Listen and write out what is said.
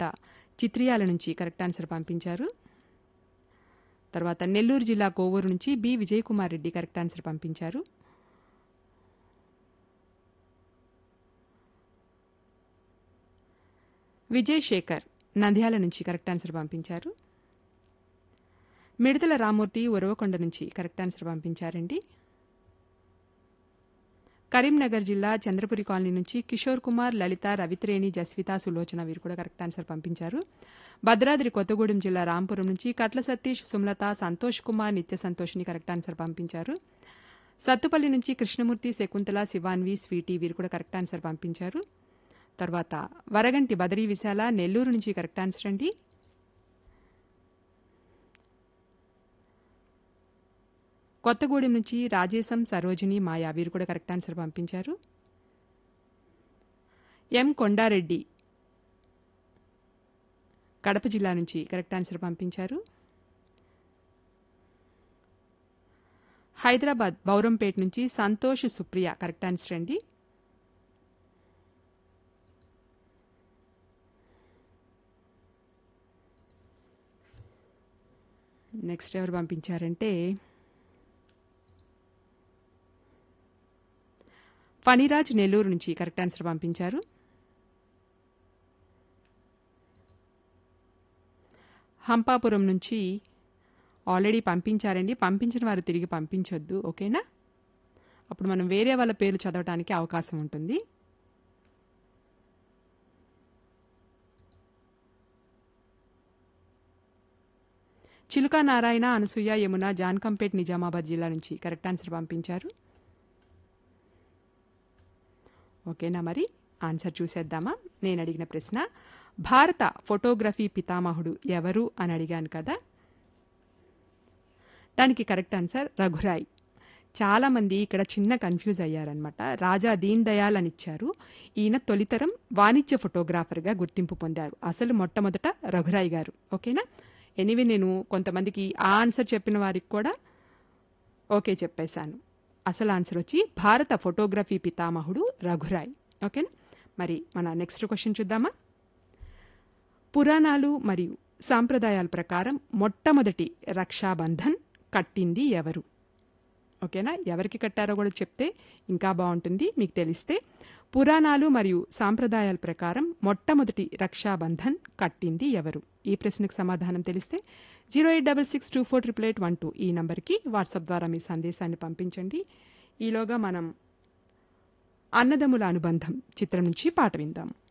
పేట చిత్రియాల నుంచి correct answer పంపించారు తర్వాత నెల్లూరు జిల్లా కోవూరు నుంచి B Vijay Kumar Reddy correct answer పంపించారు విజయ్ శేఖర్ నంద్యాల నుంచి కరెక్ట్ ఆన్సర్ పంపించారు మిడతల రామూర్తి ఉరవకొండ నుంచి కరెక్ట్ ఆన్సర్ పంపించారండి కరీంనగర్ జిల్లా చంద్రపురి కాలనీ నుంచి కిషోర్ కుమార్ లలిత రవిత్రేణి జస్విత సులోచన వీరు కూడా కరెక్ట్ ఆన్సర్ పంపించారు భద్రాద్రి కొత్తగూడెం జిల్లా రాంపురం నుంచి కట్ల సతీష్ సుమలత సంతోష్ కుమార్ నిత్య సంతోష్ని కరెక్ట్ ఆన్సర్ పంపించారు సత్తుపల్లి నుంచి కృష్ణమూర్తి శకుంతల శివాన్వి స్వీటీ వీరు కూడా కరెక్ట్ ఆన్సర్ పంపించారు తర్వాత వరగంటి బదరీ విశాల నెల్లూరు నుంచి కరెక్ట్ ఆన్సర్ అండి కొత్తగూడెం నుంచి రాజేశం సరోజిని మాయా వీరు కూడా కరెక్ట్ ఆన్సర్ పంపించారు ఎం కొండారెడ్డి కడప జిల్లా నుంచి కరెక్ట్ ఆన్సర్ పంపించారు హైదరాబాద్ బౌరంపేట నుంచి సంతోష్ సుప్రియ కరెక్ట్ ఆన్సర్ అండి నెక్స్ట్ ఎవరు పంపించారంటే ఫణిరాజ్ నెల్లూరు నుంచి కరెక్ట్ ఆన్సర్ పంపించారు హంపాపురం నుంచి ఆల్రెడీ పంపించారండి పంపించిన వారు తిరిగి పంపించొద్దు ఓకేనా అప్పుడు మనం వేరే వాళ్ళ పేర్లు చదవడానికి అవకాశం ఉంటుంది చిలుక నారాయణ అనసూయ యమున జాన్కంపేట్ నిజామాబాద్ జిల్లా నుంచి కరెక్ట్ ఆన్సర్ పంపించారు ఓకేనా మరి ఆన్సర్ చూసేద్దామా నేను అడిగిన ప్రశ్న భారత ఫోటోగ్రఫీ పితామహుడు ఎవరు అని అడిగాను కదా దానికి కరెక్ట్ ఆన్సర్ రఘురాయ్ చాలామంది ఇక్కడ చిన్న కన్ఫ్యూజ్ అయ్యారనమాట రాజా దీన్ దయాల్ అని ఇచ్చారు ఈయన తొలితరం వాణిజ్య ఫోటోగ్రాఫర్గా గుర్తింపు పొందారు అసలు మొట్టమొదట రఘురాయ్ గారు ఓకేనా ఎనివే నేను కొంతమందికి ఆ ఆన్సర్ చెప్పిన వారికి కూడా ఓకే చెప్పేశాను అసలు ఆన్సర్ వచ్చి భారత ఫోటోగ్రఫీ పితామహుడు రఘురాయ్ ఓకేనా మరి మన నెక్స్ట్ క్వశ్చన్ చూద్దామా పురాణాలు మరియు సాంప్రదాయాల ప్రకారం మొట్టమొదటి రక్షాబంధన్ కట్టింది ఎవరు ఓకేనా ఎవరికి కట్టారో కూడా చెప్తే ఇంకా బాగుంటుంది మీకు తెలిస్తే పురాణాలు మరియు సాంప్రదాయాల ప్రకారం మొట్టమొదటి రక్షాబంధన్ కట్టింది ఎవరు ఈ ప్రశ్నకు సమాధానం తెలిస్తే zero eight double six two four triple eight one two ఈ నంబర్కి వాట్సాప్ ద్వారా మీ సందేశాన్ని పంపించండి ఈలోగా మనం అన్నదమ్ముల అనుబంధం చిత్రం నుంచి పాట విందాం